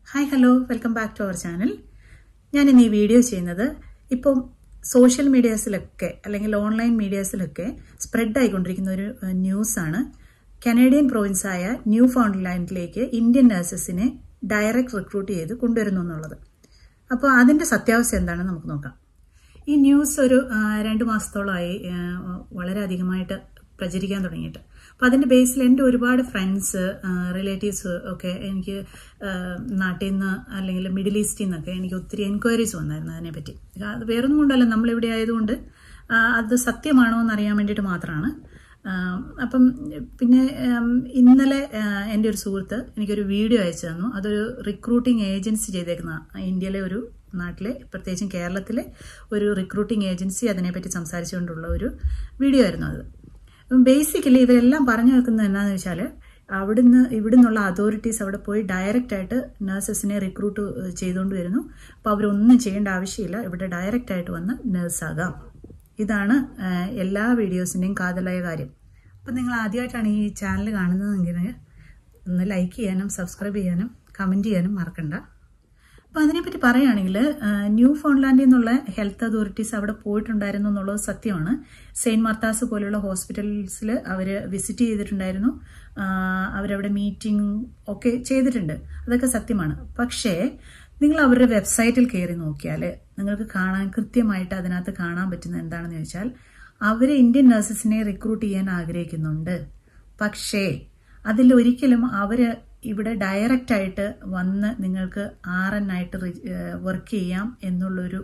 hi hello welcome back to our channel ഞാൻ ഇന്ന് ഈ വീഡിയോ ചെയ്യുന്നത് ഇപ്പം സോഷ്യൽ മീഡിയാസിലൊക്കെ അല്ലെങ്കിൽ ഓൺലൈൻ മീഡിയാസിലൊക്കെ സ്പ്രെഡ് ആയിക്കൊണ്ടിരിക്കുന്ന ഒരു ഏഹ്, ന്യൂസാണ് കനേഡിയൻ പ്രോവിൻസായ ന്യൂ ഫൗണ്ട്ലാൻഡിലേക്ക് ഇന്ത്യൻ നഴ്സസിനെ ഡയറക്റ്റ് റിക്രൂട്ട് ചെയ്ത് കൊണ്ടുവരുന്നു എന്നുള്ളത് അപ്പോൾ അതിൻ്റെ സത്യാവസ്ഥ എന്താണെന്ന് നമുക്ക് നോക്കാം ഈ ന്യൂസ് ഒരു ആ, രണ്ട് മാസത്തോളമായി ആ, വളരെയധികമായിട്ട് പ്രചരിക്കാൻ തുടങ്ങിയിട്ട് അപ്പം അതിൻ്റെ ബേസിൽ എൻ്റെ ഒരുപാട് ഫ്രണ്ട്സ് റിലേറ്റീവ്സ് ഒക്കെ എനിക്ക് ആ, നാട്ടിൽ നിന്ന് അല്ലെങ്കിൽ മിഡിൽ ഈസ്റ്റിൽ നിന്നൊക്കെ എനിക്ക് ഒത്തിരി എൻക്വയറീസ് വന്നായിരുന്നു അതിനെപ്പറ്റി അത് വേറൊന്നും കൊണ്ടല്ല നമ്മളിവിടെ ആയതുകൊണ്ട് ആ, അത് സത്യമാണോ എന്ന് അറിയാൻ വേണ്ടിയിട്ട് മാത്രമാണ് ആ, അപ്പം പിന്നെ ഉം, ഇന്നലെ ആ, എൻ്റെ ഒരു സുഹൃത്ത് എനിക്കൊരു വീഡിയോ അയച്ചു തന്നു അതൊരു റിക്രൂട്ടിംഗ് ഏജൻസി ചെയ്തേക്കുന്ന ഇന്ത്യയിലെ ഒരു നാട്ടിലെ പ്രത്യേകിച്ചും കേരളത്തിലെ ഒരു റിക്രൂട്ടിംഗ് ഏജൻസി അതിനെപ്പറ്റി സംസാരിച്ചുകൊണ്ടുള്ള ഒരു വീഡിയോ ആയിരുന്നു അത് ബേസിക്കലി ഇവരെല്ലാം പറഞ്ഞു വെക്കുന്നത് എന്നാന്ന് വെച്ചാൽ അവിടുന്ന് ഇവിടുന്നുള്ള അതോറിറ്റീസ് അവിടെ പോയി ഡയറക്റ്റ് ആയിട്ട് നഴ്സസിനെ റിക്രൂട്ട് ചെയ്തുകൊണ്ട് വരുന്നു അപ്പോൾ അവരൊന്നും ചെയ്യേണ്ട ആവശ്യമില്ല ഇവിടെ ഡയറക്റ്റ് ആയിട്ട് വന്ന് നഴ്സാകാം ഇതാണ് ആ, എല്ലാ വീഡിയോസിൻ്റെയും കാതലായ കാര്യം അപ്പം നിങ്ങൾ ആദ്യമായിട്ടാണ് ഈ ചാനൽ കാണുന്നതെങ്കിൽ ഒന്ന് ലൈക്ക് ചെയ്യാനും സബ്സ്ക്രൈബ് ചെയ്യാനും കമൻറ്റ് ചെയ്യാനും മറക്കണ്ട അപ്പോൾ അതിനെപ്പറ്റി പറയുകയാണെങ്കിൽ ന്യൂ ഫോൺലാൻഡിൽ നിന്നുള്ള ഹെൽത്ത് അതോറിറ്റീസ് അവിടെ പോയിട്ടുണ്ടായിരുന്നു എന്നുള്ളത് സത്യമാണ് സെയിൻറ്റ് മാർത്താസ് പോലുള്ള ഹോസ്പിറ്റൽസിൽ അവർ വിസിറ്റ് ചെയ്തിട്ടുണ്ടായിരുന്നു ആ, അവരവിടെ മീറ്റിംഗ് ഒക്കെ ചെയ്തിട്ടുണ്ട് അതൊക്കെ സത്യമാണ് പക്ഷേ നിങ്ങൾ അവരുടെ വെബ്സൈറ്റിൽ കയറി നോക്കിയാൽ നിങ്ങൾക്ക് കാണാൻ കൃത്യമായിട്ട് അതിനകത്ത് കാണാൻ പറ്റുന്ന എന്താണെന്ന് ചോദിച്ചാൽ അവർ ഇന്ത്യൻ നഴ്സസിനെ റിക്രൂട്ട് ചെയ്യാൻ ആഗ്രഹിക്കുന്നുണ്ട് പക്ഷേ അതിൽ ഒരിക്കലും അവർ ഇവിടെ ഡയറക്റ്റ് ആയിട്ട് വന്ന് നിങ്ങൾക്ക് ആർ എൻ ആയിട്ട് വർക്ക് ചെയ്യാം എന്നുള്ളൊരു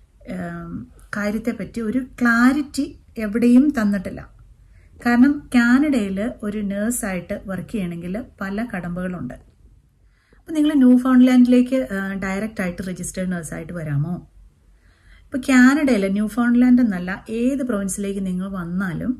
ഏം, കാര്യത്തെപ്പറ്റി ഒരു ക്ലാരിറ്റി എവിടെയും തന്നിട്ടില്ല കാരണം കാനഡയിൽ ഒരു നേഴ്സായിട്ട് വർക്ക് ചെയ്യണമെങ്കിൽ പല കടമ്പകളുണ്ട് അപ്പം നിങ്ങൾ ന്യൂ ഫൗണ്ട്ലാൻഡിലേക്ക് ഡയറക്റ്റ് ആയിട്ട് രജിസ്റ്റേർഡ് നേഴ്സായിട്ട് വരാമോ ഇപ്പോൾ കാനഡയിൽ ന്യൂ ഫൗണ്ട്ലാൻഡ് എന്നല്ല ഏത് പ്രൊവിൻസിലേക്ക് നിങ്ങൾ വന്നാലും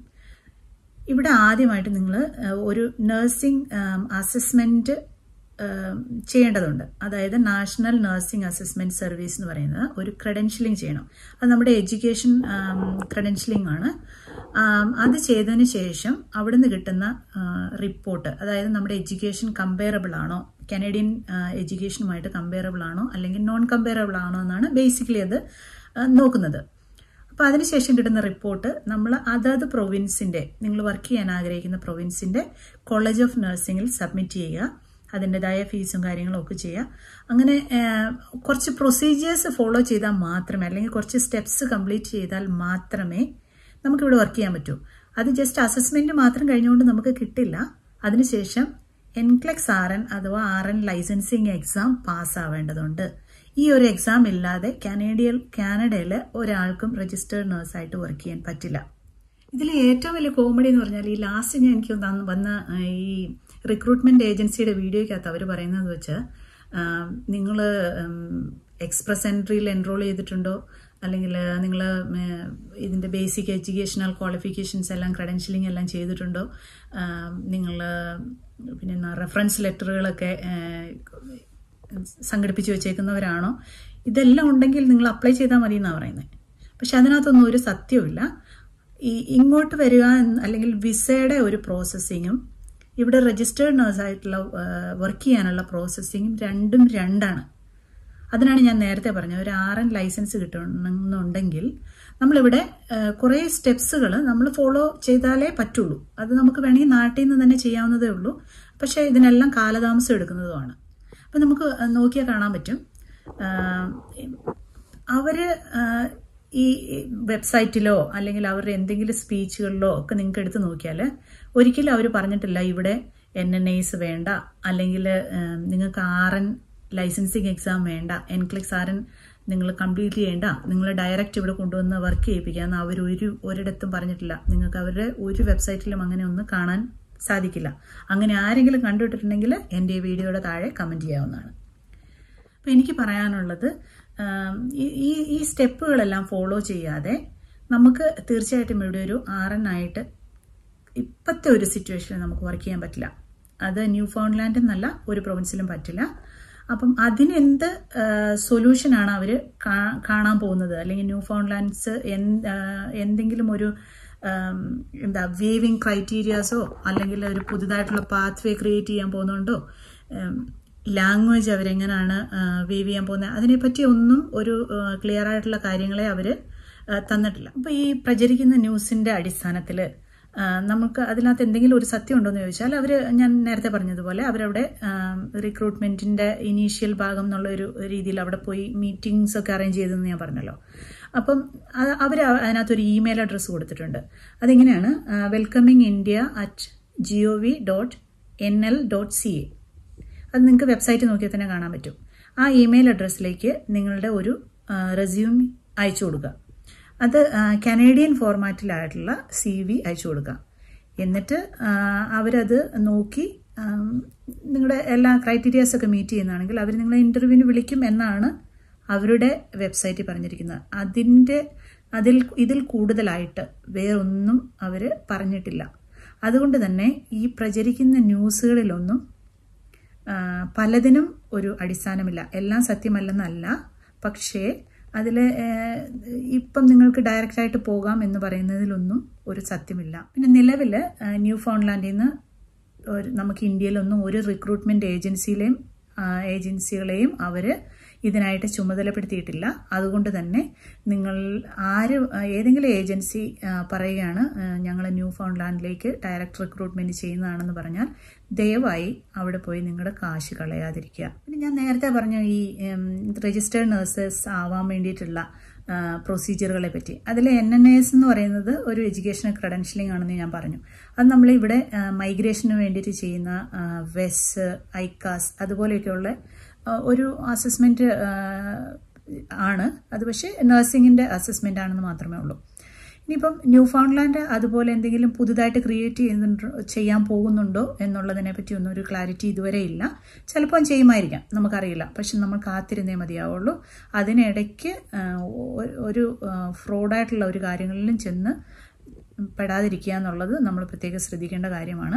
ഇവിടെ ആദ്യമായിട്ട് നിങ്ങൾ ഒരു നഴ്സിംഗ് അസസ്മെന്റ് ചെയ്യേണ്ടതുണ്ട് അതായത് നാഷണൽ നഴ്സിംഗ് അസസ്മെന്റ് സർവീസ് എന്ന് പറയുന്നത് ഒരു ക്രെഡൻഷ്യലിംഗ് ചെയ്യണം അത് നമ്മുടെ എഡ്യൂക്കേഷൻ ക്രെഡൻഷ്യലിംഗ് ആണ് ആം, അത് ചെയ്തതിന് ശേഷം അവിടുന്ന് കിട്ടുന്ന റിപ്പോർട്ട് അതായത് നമ്മുടെ എഡ്യൂക്കേഷൻ കമ്പയറബിൾ ആണോ കനേഡിയൻ എഡ്യൂക്കേഷനുമായിട്ട് കമ്പയറബിൾ ആണോ അല്ലെങ്കിൽ നോൺ കമ്പയറബിൾ ആണോ എന്നാണ് ബേസിക്കലി അത് ആ, നോക്കുന്നത് അപ്പോൾ അതിനുശേഷം കിട്ടുന്ന റിപ്പോർട്ട് നമ്മൾ അതത് പ്രൊവിൻസിൻ്റെ നിങ്ങൾ വർക്ക് ചെയ്യാൻ ആഗ്രഹിക്കുന്ന പ്രൊവിൻസിൻ്റെ കോളേജ് ഓഫ് നഴ്സിംഗിൽ സബ്മിറ്റ് ചെയ്യുക അതിൻ്റെതായ ഫീസും കാര്യങ്ങളും ഒക്കെ ചെയ്യുക അങ്ങനെ ആ, കുറച്ച് പ്രൊസീജിയേഴ്സ് ഫോളോ ചെയ്താൽ മാത്രമേ അല്ലെങ്കിൽ കുറച്ച് സ്റ്റെപ്സ് കംപ്ലീറ്റ് ചെയ്താൽ മാത്രമേ നമുക്കിവിടെ വർക്ക് ചെയ്യാൻ പറ്റൂ അത് ജസ്റ്റ് അസസ്മെൻറ്റ് മാത്രം കഴിഞ്ഞുകൊണ്ട് നമുക്ക് കിട്ടില്ല അതിനുശേഷം എൻക്ലെക്സ് ആർ എൻ അഥവാ ആർ എൻ ലൈസൻസിങ് എക്സാം പാസ്സാവേണ്ടതുണ്ട് ഈ ഒരു എക്സാം ഇല്ലാതെ കാനഡിയൽ കാനഡയിൽ ഒരാൾക്കും രജിസ്റ്റേർഡ് നേഴ്സായിട്ട് വർക്ക് ചെയ്യാൻ പറ്റില്ല ഇതിൽ ഏറ്റവും വലിയ കോമഡി എന്ന് പറഞ്ഞാൽ ഈ ലാസ്റ്റ് ഞാൻ എനിക്ക് തന്ന- വന്ന ആ, ഈ റിക്രൂട്ട്മെന്റ് ഏജൻസിയുടെ വീഡിയോയ്ക്കകത്ത് അവർ പറയുന്നത് വെച്ച് നിങ്ങൾ എക്സ്പ്രസ് എൻട്രിയിൽ എൻറോൾ ചെയ്തിട്ടുണ്ടോ അല്ലെങ്കിൽ നിങ്ങൾ ഇതിൻ്റെ ബേസിക് എഡ്യൂക്കേഷണൽ ക്വാളിഫിക്കേഷൻസ് എല്ലാം ക്രെഡൻഷ്യലിംഗ് എല്ലാം ചെയ്തിട്ടുണ്ടോ നിങ്ങൾ പിന്നെ റെഫറൻസ് ലെറ്ററുകളൊക്കെ സംഘടിപ്പിച്ച് വെച്ചേക്കുന്നവരാണോ ഇതെല്ലാം ഉണ്ടെങ്കിൽ നിങ്ങൾ അപ്ലൈ ചെയ്താൽ മതി എന്നാണ് പറയുന്നത് പക്ഷെ അതിനകത്തൊന്നും ഒരു സത്യമില്ല ഈ ഇങ്ങോട്ട് വരിക എന്ന് അല്ലെങ്കിൽ വിസയുടെ ഒരു പ്രോസസ്സിങ്ങും ഇവിടെ രജിസ്റ്റേർഡ് നേഴ്സായിട്ടുള്ള വർക്ക് ചെയ്യാനുള്ള പ്രോസസ്സിങ്ങും രണ്ടും രണ്ടാണ് അതിനാണ് ഞാൻ നേരത്തെ പറഞ്ഞത് ഒരു ആർ എൻ ലൈസൻസ് കിട്ടണമെന്നുണ്ടെങ്കിൽ നമ്മളിവിടെ ഏഹ്, കുറേ സ്റ്റെപ്സുകൾ നമ്മൾ ഫോളോ ചെയ്താലേ പറ്റുള്ളൂ അത് നമുക്ക് വേണമെങ്കിൽ നാട്ടിൽ നിന്ന് തന്നെ ചെയ്യാവുന്നതേ ഉള്ളൂ പക്ഷേ ഇതിനെല്ലാം കാലതാമസം എടുക്കുന്നതുമാണ് അപ്പം നമുക്ക് നോക്കിയാൽ കാണാൻ പറ്റും ആഹ്, അവര് ആഹ്, ഈ വെബ്സൈറ്റിലോ അല്ലെങ്കിൽ അവരുടെ എന്തെങ്കിലും സ്പീച്ചുകളിലോ ഒക്കെ നിങ്ങൾക്ക് എടുത്ത് നോക്കിയാൽ ഒരിക്കലും അവർ പറഞ്ഞിട്ടില്ല ഇവിടെ എൻ എൻ ഐസ് വേണ്ട അല്ലെങ്കിൽ നിങ്ങൾക്ക് ആർ എൻ ലൈസൻസിങ് എക്സാം വേണ്ട എൻക്ലിക്സ് ആർ എൻ നിങ്ങൾ കംപ്ലീറ്റ് ചെയ്യേണ്ട നിങ്ങൾ ഡയറക്റ്റ് ഇവിടെ കൊണ്ടുവന്ന് വർക്ക് ചെയ്യിപ്പിക്കാമെന്ന് അവർ ഒരു ഒരിടത്തും പറഞ്ഞിട്ടില്ല നിങ്ങൾക്ക് അവരുടെ ഒരു വെബ്സൈറ്റിലും അങ്ങനെ ഒന്നും കാണാൻ സാധിക്കില്ല അങ്ങനെ ആരെങ്കിലും കണ്ടുവിട്ടിട്ടുണ്ടെങ്കിൽ എൻ്റെ ഈ വീഡിയോയുടെ താഴെ കമൻറ്റ് ചെയ്യാവുന്നതാണ് അപ്പം എനിക്ക് പറയാനുള്ളത് ആം, ഈ- ഈ ഈ സ്റ്റെപ്പുകളെല്ലാം ഫോളോ ചെയ്യാതെ നമുക്ക് തീർച്ചയായിട്ടും ഇവിടെ ഒരു ആർ എൻ ആയിട്ട് ഇപ്പോഴത്തെ ഒരു സിറ്റുവേഷനിൽ നമുക്ക് വർക്ക് ചെയ്യാൻ പറ്റില്ല അത് ന്യൂ ഫൗണ്ട്ലാൻഡ് എന്നല്ല ഒരു പ്രൊവിൻസിലും പറ്റില്ല അപ്പം അതിനെന്ത് സൊല്യൂഷനാണ് അവർ കാണാൻ പോകുന്നത് അല്ലെങ്കിൽ ന്യൂ ഫൗണ്ട്ലാൻഡ്സ് എന്ത് ആ, എന്തെങ്കിലും ഒരു ആം, എന്താ വേവിങ് ക്രൈറ്റീരിയാസോ അല്ലെങ്കിൽ ഒരു പുതുതായിട്ടുള്ള പാത്ത് വേ ക്രിയേറ്റ് ചെയ്യാൻ പോകുന്നുണ്ടോ ഉം, ലാംഗ്വേജ് അവരെങ്ങനെയാണ് വീവ് ചെയ്യാൻ പോകുന്നത് അതിനെപ്പറ്റി ഒന്നും ഒരു ക്ലിയർ ആയിട്ടുള്ള കാര്യങ്ങളെ അവർ തന്നിട്ടില്ല അപ്പോൾ ഈ പ്രചരിക്കുന്ന ന്യൂസിൻ്റെ അടിസ്ഥാനത്തിൽ നമുക്ക് അതിനകത്ത് എന്തെങ്കിലും ഒരു സത്യം ഉണ്ടോ എന്ന് ചോദിച്ചാൽ അവർ ഞാൻ നേരത്തെ പറഞ്ഞതുപോലെ അവരവിടെ റിക്രൂട്ട്മെന്റിന്റെ ഇനീഷ്യൽ ഭാഗം എന്നുള്ള ഒരു രീതിയിൽ അവിടെ പോയി മീറ്റിംഗ്സ് ഒക്കെ അറേഞ്ച് ചെയ്തെന്ന് ഞാൻ പറഞ്ഞല്ലോ അപ്പം അവർ അതിനകത്തൊരു ഇമെയിൽ അഡ്രസ്സ് കൊടുത്തിട്ടുണ്ട് അതിങ്ങനെയാണ് welcoming India at G O V dot N L dot C A അത് നിങ്ങൾക്ക് വെബ്സൈറ്റ് നോക്കിയാൽ തന്നെ കാണാൻ പറ്റും ആ ഇമെയിൽ അഡ്രസ്സിലേക്ക് നിങ്ങളുടെ ഒരു റെസ്യൂം അയച്ചു കൊടുക്കുക അത് കനേഡിയൻ ഫോർമാറ്റിലായിട്ടുള്ള സി വി അയച്ചു കൊടുക്കുക എന്നിട്ട് അവരത് നോക്കി നിങ്ങളുടെ എല്ലാ ക്രൈറ്റീരിയാസ് ഒക്കെ മീറ്റ് ചെയ്യുന്നതാണെങ്കിൽ അവർ നിങ്ങളെ ഇൻ്റർവ്യൂവിന് വിളിക്കും എന്നാണ് അവരുടെ വെബ്സൈറ്റിൽ പറഞ്ഞിരിക്കുന്നത് അതിൻ്റെ അതിൽ ഇതിൽ കൂടുതലായിട്ട് വേറൊന്നും അവർ പറഞ്ഞിട്ടില്ല അതുകൊണ്ട് തന്നെ ഈ പ്രചരിക്കുന്ന ന്യൂസുകളിലൊന്നും പലതിനും ഒരു അടിസ്ഥാനമില്ല എല്ലാം സത്യമല്ലെന്നല്ല പക്ഷേ അതിൽ ഇപ്പം നിങ്ങൾക്ക് ഡയറക്റ്റായിട്ട് പോകാം എന്ന് പറയുന്നതിലൊന്നും ഒരു സത്യമില്ല പിന്നെ നിലവിൽ ന്യൂ ഫോൺലാൻഡിൽ നിന്ന് നമുക്ക് ഇന്ത്യയിലൊന്നും ഒരു റിക്രൂട്ട്മെൻറ്റ് ഏജൻസിയിലെയും ഏജൻസികളെയും അവർ ഇതിനായിട്ട് ചുമതലപ്പെടുത്തിയിട്ടില്ല അതുകൊണ്ട് തന്നെ നിങ്ങൾ ആര് ഏതെങ്കിലും ഏജൻസി പറയുകയാണ് ഞങ്ങൾ ന്യൂ ഫോൺലാൻഡിലേക്ക് ഡയറക്റ്റ് റിക്രൂട്ട്മെന്റ് ചെയ്യുന്നതാണെന്ന് പറഞ്ഞാൽ ദയവായി അവിടെ പോയി നിങ്ങളുടെ കാശ് കളയാതിരിക്കുക പിന്നെ ഞാൻ നേരത്തെ പറഞ്ഞ ഈ രജിസ്റ്റേർഡ് നഴ്സസ് ആവാൻ വേണ്ടിയിട്ടുള്ള പ്രൊസീജിയറുകളെ പറ്റി അതിൽ എൻ എൻ എസ് എന്ന് പറയുന്നത് ഒരു എഡ്യൂക്കേഷണൽ ക്രെഡൻഷ്യലിംഗ് ആണെന്ന് ഞാൻ പറഞ്ഞു അത് നമ്മൾ ഇവിടെ മൈഗ്രേഷന് വേണ്ടിയിട്ട് ചെയ്യുന്ന വെസ് ഐക്കാസ് അതുപോലെയൊക്കെയുള്ള ഒരു അസസ്മെന്റ് ആണ് അത് പക്ഷേ നഴ്സിംഗിന്റെ അസസ്മെന്റ് ആണെന്ന് മാത്രമേ ഉള്ളൂ ഇനിയിപ്പം ന്യൂ ഫോൺലാൻഡ് അതുപോലെ എന്തെങ്കിലും പുതുതായിട്ട് ക്രിയേറ്റ് ചെയ്യുന്നുണ്ടോ ചെയ്യാൻ പോകുന്നുണ്ടോ എന്നുള്ളതിനെ പറ്റി ഒന്നും ഒരു ക്ലാരിറ്റി ഇതുവരെ ഇല്ല ചിലപ്പോൾ ചെയ്യുമായിരിക്കാം നമുക്കറിയില്ല പക്ഷെ നമ്മൾ കാത്തിരുന്നേ മതിയാവുള്ളൂ അതിനിടയ്ക്ക് ഒരു ഫ്രോഡായിട്ടുള്ള ഒരു കാര്യങ്ങളിലും ചെന്ന് പെടാതിരിക്കുക എന്നുള്ളത് നമ്മൾ പ്രത്യേകം ശ്രദ്ധിക്കേണ്ട കാര്യമാണ്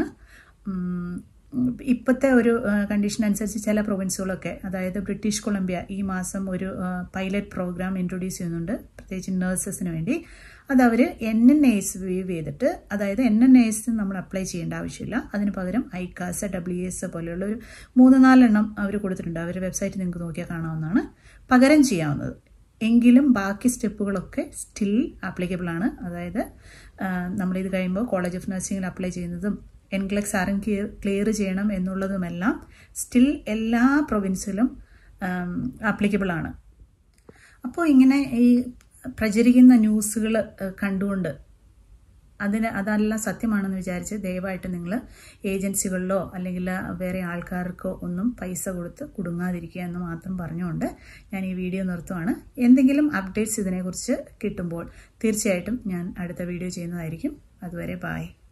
ഇപ്പോഴത്തെ ഒരു കണ്ടീഷൻ അനുസരിച്ച് ചില പ്രൊവിൻസുകളൊക്കെ അതായത് ബ്രിട്ടീഷ് കൊളംബിയ ഈ മാസം ഒരു പൈലറ്റ് പ്രോഗ്രാം ഇൻട്രൊഡ്യൂസ് ചെയ്യുന്നുണ്ട് പ്രത്യേകിച്ച് നഴ്സസിന് വേണ്ടി അത് അവർ എൻ എൻ എസ് വീവ് ചെയ്തിട്ട് അതായത് എൻ എൻ എസ് നമ്മൾ അപ്ലൈ ചെയ്യേണ്ട ആവശ്യമില്ല അതിന് പകരം ഐക്കാസ് ഡബ്ല്യു എസ് പോലെയുള്ള ഒരു മൂന്ന് നാലെണ്ണം അവർ കൊടുത്തിട്ടുണ്ട് അവരുടെ വെബ്സൈറ്റ് നിങ്ങൾക്ക് നോക്കിയാൽ കാണാവുന്നതാണ് പകരം ചെയ്യാവുന്നത് എങ്കിലും ബാക്കി സ്റ്റെപ്പുകളൊക്കെ സ്റ്റിൽ ആപ്ലിക്കബിൾ ആണ് അതായത് നമ്മളിത് കഴിയുമ്പോൾ കോളേജ് ഓഫ് നഴ്സിംഗിൽ അപ്ലൈ ചെയ്യുന്നതും എൻക്ലെക്സ് ആരും ക്ലിയർ ചെയ്യണം എന്നുള്ളതുമെല്ലാം സ്റ്റിൽ എല്ലാ പ്രൊവിൻസിലും ആപ്ലിക്കബിൾ ആണ് അപ്പോൾ ഇങ്ങനെ ഈ പ്രചരിക്കുന്ന ന്യൂസുകൾ കണ്ടുകൊണ്ട് അതിന് അതെല്ലാം സത്യമാണെന്ന് വിചാരിച്ച് ദയവായിട്ട് നിങ്ങൾ ഏജൻസികളിലോ അല്ലെങ്കിൽ വേറെ ആൾക്കാർക്കോ ഒന്നും പൈസ കൊടുത്ത് കുടുങ്ങാതിരിക്കുക എന്ന് മാത്രം പറഞ്ഞുകൊണ്ട് ഞാൻ ഈ വീഡിയോ നിർത്തുവാണ് എന്തെങ്കിലും അപ്ഡേറ്റ്സ് ഇതിനെക്കുറിച്ച് കിട്ടുമ്പോൾ തീർച്ചയായിട്ടും ഞാൻ അടുത്ത വീഡിയോ ചെയ്യുന്നതായിരിക്കും അതുവരെ ബായ്